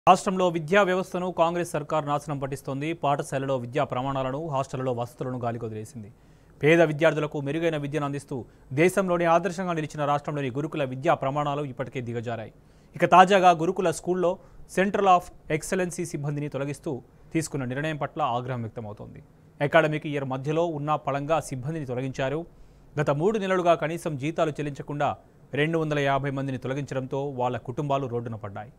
రాష్ట్రంలో విద్యా వ్యవస్థను కాంగ్రెస్ సర్కార్ నాశనం పట్టిస్తోంది పాఠశాలలో విద్యా ప్రమాణాలను హాస్టళ్లలో వసతులను గాలికొదిలేసింది పేద విద్యార్థులకు మెరుగైన విద్యను అందిస్తూ దేశంలోనే ఆదర్శంగా నిలిచిన రాష్ట్రంలోని గురుకుల విద్యా ప్రమాణాలు ఇప్పటికే దిగజారాయి ఇక తాజాగా గురుకుల స్కూల్లో సెంట్రల్ ఆఫ్ ఎక్సలెన్సీ సిబ్బందిని తొలగిస్తూ తీసుకున్న నిర్ణయం పట్ల ఆగ్రహం వ్యక్తమవుతోంది అకాడమిక్ ఇయర్ మధ్యలో ఉన్న పళంగా సిబ్బందిని తొలగించారు గత మూడు నెలలుగా కనీసం జీతాలు చెల్లించకుండా రెండు వందల యాభై మందిని తొలగించడంతో వాళ్ళ కుటుంబాలు రోడ్డున పడ్డాయి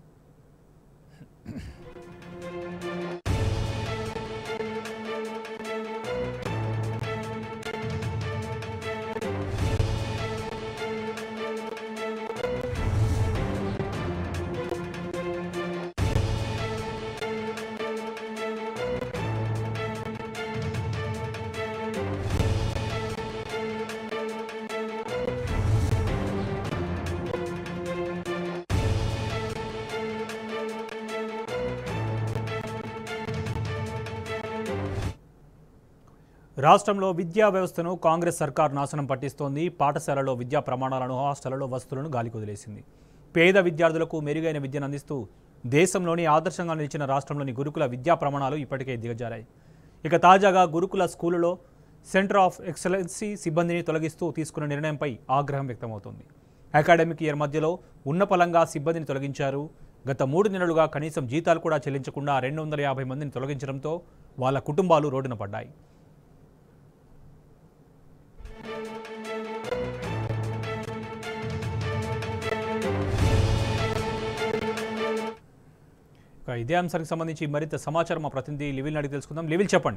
రాష్ట్రంలో విద్యా వ్యవస్థను కాంగ్రెస్ సర్కార్ నాశనం పట్టిస్తోంది పాఠశాలలో విద్యా ప్రమాణాలను హాస్టళ్లలో వసతులను గాలికొదిలేసింది పేద విద్యార్థులకు మెరుగైన విద్యను అందిస్తూ దేశంలోని ఆదర్శంగా నిలిచిన రాష్ట్రంలోని గురుకుల విద్యా ప్రమాణాలు ఇప్పటికే దిగజారాయి ఇక తాజాగా గురుకుల స్కూలులో సెంటర్ ఆఫ్ ఎక్సలెన్సీ సిబ్బందిని తొలగిస్తూ తీసుకున్న నిర్ణయంపై ఆగ్రహం వ్యక్తమవుతోంది అకాడమిక్ ఇయర్ మధ్యలో ఉన్నపలంగా సిబ్బందిని తొలగించారు గత మూడు నెలలుగా కనీసం జీతాలు కూడా చెల్లించకుండా రెండు వందల యాభై మందిని తొలగించడంతో వాళ్ళ కుటుంబాలు రోడ్డున పడ్డాయి ఇక ఇదే అంశానికి సంబంధించి మరింత సమాచారం మా ప్రతినిధి లివిల్ అడిగి తెలుసుకుందాం లివిల్ చెప్పండి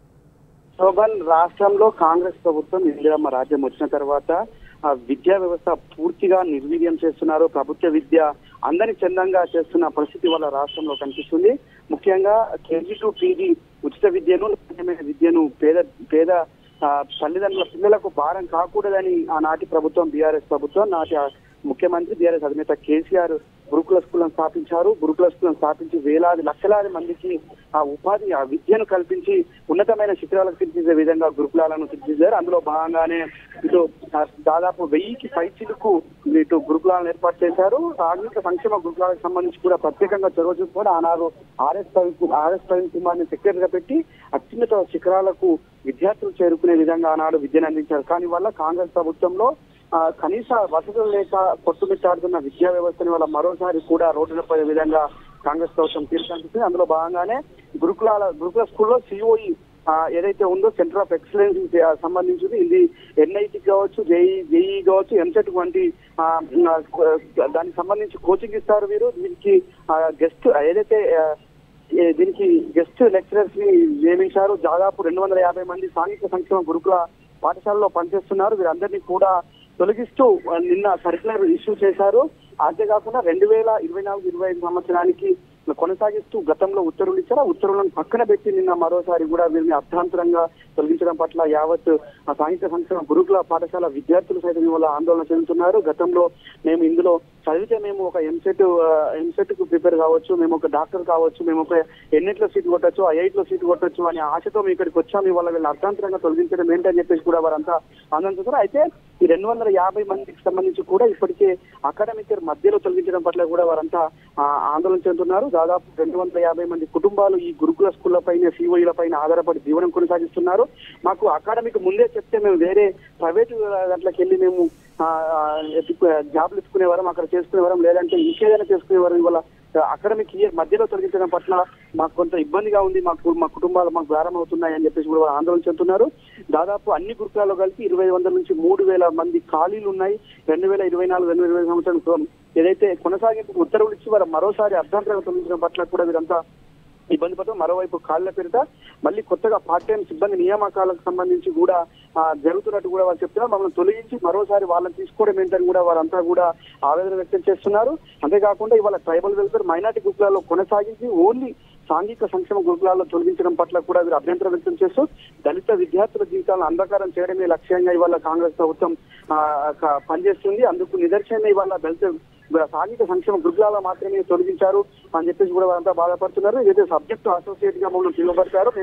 శోభన్ రాష్ట్రంలో కాంగ్రెస్ ప్రభుత్వం ఇందిరమ్మ రాజ్యం వచ్చిన తర్వాత ఆ విద్యా వ్యవస్థ పూర్తిగా నిర్వీర్యం చేస్తున్నారు ప్రభుత్వ విద్య అందరి చందంగా చేస్తున్న పరిస్థితి వల్ల రాష్ట్రంలో కనిపిస్తుంది ముఖ్యంగా కేజీ టు పీజీ ఉచిత విద్యను నాణ్యమైన విద్యను పేద పేద ఆ, తల్లిదండ్రుల పిల్లలకు భారం కాకూడదని ఆనాటి ప్రభుత్వం బీఆర్ఎస్ ప్రభుత్వం నాటి ఆ ముఖ్యమంత్రి బీఆర్ఎస్ అధినేత కేసీఆర్ గురుకుల స్కూళ్లను స్థాపించారు గురుకుల స్కూళ్లను స్థాపించి వేలాది లక్షలాది మందికి ఆ ఉపాధి ఆ విద్యను కల్పించి ఉన్నతమైన శిఖరాలకు తీర్చిదే విధంగా గురుకులాలను తీర్చిదిద్దారు అందులో భాగంగానే ఇటు ఆ, దాదాపు వెయ్యికి పైచిలకు ఇటు గురుకులాలను ఏర్పాటు చేశారు సాంఘిక సంక్షేమ గురుకులాలకు సంబంధించి కూడా ప్రత్యేకంగా చొరవ చూసుకొని ఆనాడు ఆర్ఎస్ ప్రవీణ్ ఆర్ఎస్ ప్రవీణ్ కుమార్ ని సెక్రటరీగా పెట్టి అత్యున్నత శిఖరాలకు విద్యార్థులు చేరుకునే విధంగా ఆనాడు విద్యను అందించారు కానీ వల్ల కాంగ్రెస్ ప్రభుత్వంలో ఆ, కనీస వసతులు లేక కొట్టుమిట్టాడుతున్న విద్యా వ్యవస్థని వల్ల మరోసారి కూడా రోడ్డున పోయే విధంగా కాంగ్రెస్ ప్రభుత్వం తీర్చనిపిస్తుంది అందులో భాగంగానే గురుకులాల గురుకుల స్కూల్లో సిఓఈ ఏదైతే ఉందో సెంటర్ ఆఫ్ ఎక్సలెన్స్ సంబంధించింది ఇది ఎన్ఐటి కావచ్చు జేఈ జేఈ కావచ్చు ఎంసెట్ వంటి ఆ, ఆ, దానికి సంబంధించి కోచింగ్ ఇస్తారు వీరు దీనికి గెస్ట్ ఏదైతే ఆ, ఏ దీనికి గెస్ట్ లెక్చరర్స్ ని నియమించారు దాదాపు రెండు వందల యాభై మంది సాంఘిక సంక్షేమ గురుకుల పాఠశాలలో పనిచేస్తున్నారు వీరందరినీ కూడా తొలగిస్తూ ఆ, నిన్న సర్క్యులర్ ఇష్యూ చేశారు అంతేకాకుండా రెండు వేల ఇరవై నాలుగు ఇరవై ఐదు సంవత్సరానికి కొనసాగిస్తూ గతంలో ఉత్తర్వులు ఇచ్చారు ఆ ఉత్తర్వులను పక్కన పెట్టి నిన్న మరోసారి కూడా వీరిని అర్థాంతరంగా తొలగించడం పట్ల యావత్ ఆ సాంఘిక సంక్షేమ గురుకుల పాఠశాల విద్యార్థులు సైతం ఇవాళ ఆందోళన చెందుతున్నారు గతంలో మేము ఇందులో చదివితే మేము ఒక ఎంసెట్ ఎంసెట్ కు ప్రిపేర్ కావచ్చు మేము ఒక డాక్టర్ కావచ్చు మేము ఒక ఎన్నిట్లో సీట్ కొట్టచ్చు ఐఐట్ లో సీట్ కొట్టచ్చు అనే ఆశతో మేము ఇక్కడికి వచ్చాము ఇవాళ వీళ్ళని అర్థాంతరంగా తొలగించడం ఏంటని చెప్పేసి కూడా వారంతా ఆందోళన చేస్తున్నారు అయితే ఈ రెండు వందల యాభై మందికి సంబంధించి కూడా ఇప్పటికే అకాడమిక్ ఇయర్ మధ్యలో తొలగించడం పట్ల కూడా వారంతా ఆ, ఆందోళన చెందుతున్నారు దాదాపు రెండు వందల యాభై మంది కుటుంబాలు ఈ గురుకుల స్కూళ్ల పైన సిఓఈల పైన ఆధారపడి జీవనం కొనసాగిస్తున్నారు మాకు అకాడమిక్ ముందే చెప్తే మేము వేరే ప్రైవేట్ దాంట్లోకి వెళ్ళి మేము ఆ, ఆ, ఎత్తుకు- జాబ్లు ఎత్తుకునేవారం అక్కడ చేసుకునేవారం లేదంటే ఇంకేదైనా చేసుకునేవారం ఇవాళ అకాడమిక్ ఇయర్ మధ్యలో తొలగించడం పట్ల మాకు కొంత ఇబ్బందిగా ఉంది మాకు మా కుటుంబాలు మాకు భారం అవుతున్నాయి అని చెప్పేసి కూడా వాళ్ళు ఆందోళన చెందుతున్నారు దాదాపు అన్ని గురుకులాల్లో కలిపి ఇరవై వందల నుంచి మూడు వేల మంది ఖాళీలు ఉన్నాయి రెండు వేల ఇరవై నాలుగు రెండు వేల ఇరవై సంవత్సరం ఏదైతే కొనసాగింపు ఉత్తర్వులు ఇచ్చి వారు మరోసారి అభ్యంతరంగా తొలగించడం పట్ల కూడా వీరంతా ఇబ్బంది పడతాం మరోవైపు కాళ్ళ పేరిట మళ్ళీ కొత్తగా పార్ట్ టైం సిబ్బంది నియామకాలకు సంబంధించి కూడా ఆ, జరుగుతున్నట్టు కూడా వాళ్ళు చెప్తున్నారు మమ్మల్ని తొలగించి మరోసారి వాళ్ళని తీసుకోవడం ఏంటని కూడా వారంతా కూడా ఆవేదన వ్యక్తం చేస్తున్నారు అంతేకాకుండా ఇవాళ ట్రైబల్ వెల్ఫేర్ మైనార్టీ గ్రూపులలో కొనసాగించి ఓన్లీ సాంఘిక సంక్షేమ గురుకులాల్లో తొలగించడం పట్ల కూడా వీరు అభ్యంతరం వ్యక్తం చేస్తూ దళిత విద్యార్థుల జీవితాలను అంధకారం చేయడమే లక్ష్యంగా ఇవాళ కాంగ్రెస్ ప్రభుత్వం ఆ, క- పనిచేస్తుంది అందుకు నిదర్శనమే ఇవాళ దళిత సాంఘిక సంక్షేమ గురుకులాల్లో మాత్రమే తొలగించారు అని చెప్పేసి కూడా వారంతా బాధపడుతున్నారు ఏదైతే సబ్జెక్ట్ అసోసియేట్ గా మమ్మల్ని పిలువబడతారో మేము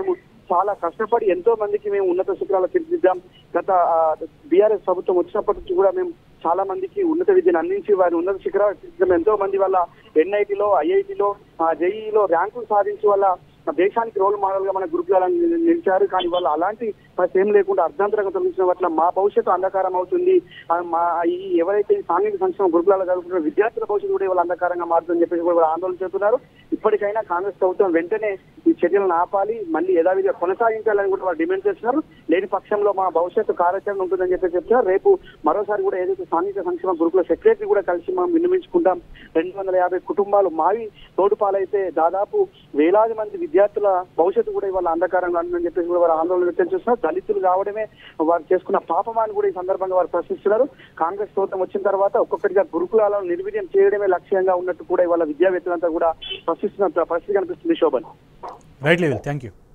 చాలా కష్టపడి ఎంతో మందికి మేము ఉన్నత శిఖరాలు తీర్చిదిద్దాం గత బీఆర్ఎస్ ప్రభుత్వం వచ్చినప్పటి నుంచి కూడా మేము చాలా మందికి ఉన్నత విద్యను అందించి వారి ఉన్నత శిఖరాలు తీర్చిదిద్దాం ఎంతో మంది వల్ల ఎన్ఐటిలో ఐఐటిలో జేఈలో ర్యాంకులు సాధించి వల్ల దేశానికి రోల్ మోడల్ గా మన గురుకులాలను నిలిచారు కానీ వాళ్ళు అలాంటి పరిస్థితి ఏం లేకుండా అర్ధాంతరంగా తొలగించిన పట్ల మా భవిష్యత్తు అంధకారం అవుతుంది ఆ, మా ఈ ఎవరైతే ఈ సాంఘిక సంక్షేమ గురుకులాలు చదువుకుంటున్న విద్యార్థుల భవిష్యత్తు కూడా ఇవాళ అంధకారంగా మారుతుందని చెప్పేసి కూడా వాళ్ళు ఆందోళన చేస్తున్నారు ఇప్పటికైనా కాంగ్రెస్ ప్రభుత్వం వెంటనే ఈ చర్యలను ఆపాలి మళ్ళీ యథావిధిగా కొనసాగించాలని కూడా వాళ్ళు డిమాండ్ చేస్తున్నారు లేని పక్షంలో మా భవిష్యత్తు కార్యాచరణ ఉంటుందని చెప్పి చెప్తున్నారు రేపు మరోసారి కూడా ఏదైతే సాంఘిక సంక్షేమ గురుకుల సెక్రటరీ కూడా కలిసి మనం విన్నవించుకుంటాం రెండు వందల యాభై కుటుంబాలు మావి తోడుపాలైతే దాదాపు వేలాది మంది విద్యార్థుల భవిష్యత్తు కూడా ఇవాళ అంధకారంగా ఉందని చెప్పేసి కూడా వారు ఆందోళన వ్యక్తం చేస్తున్నారు దళితులు కావడమే వారు చేసుకున్న పాపమాన్ని కూడా ఈ సందర్భంగా వారు ప్రశ్నిస్తున్నారు కాంగ్రెస్ ప్రభుత్వం వచ్చిన తర్వాత ఒక్కొక్కటిగా గురుకులాలను నిర్వీర్యం చేయడమే లక్ష్యంగా ఉన్నట్టు కూడా ఇవాళ విద్యావేత్తలంతా కూడా ప్రశ్నిస్తున్న పరిస్థితి కనిపిస్తుంది Shobhan right level thank you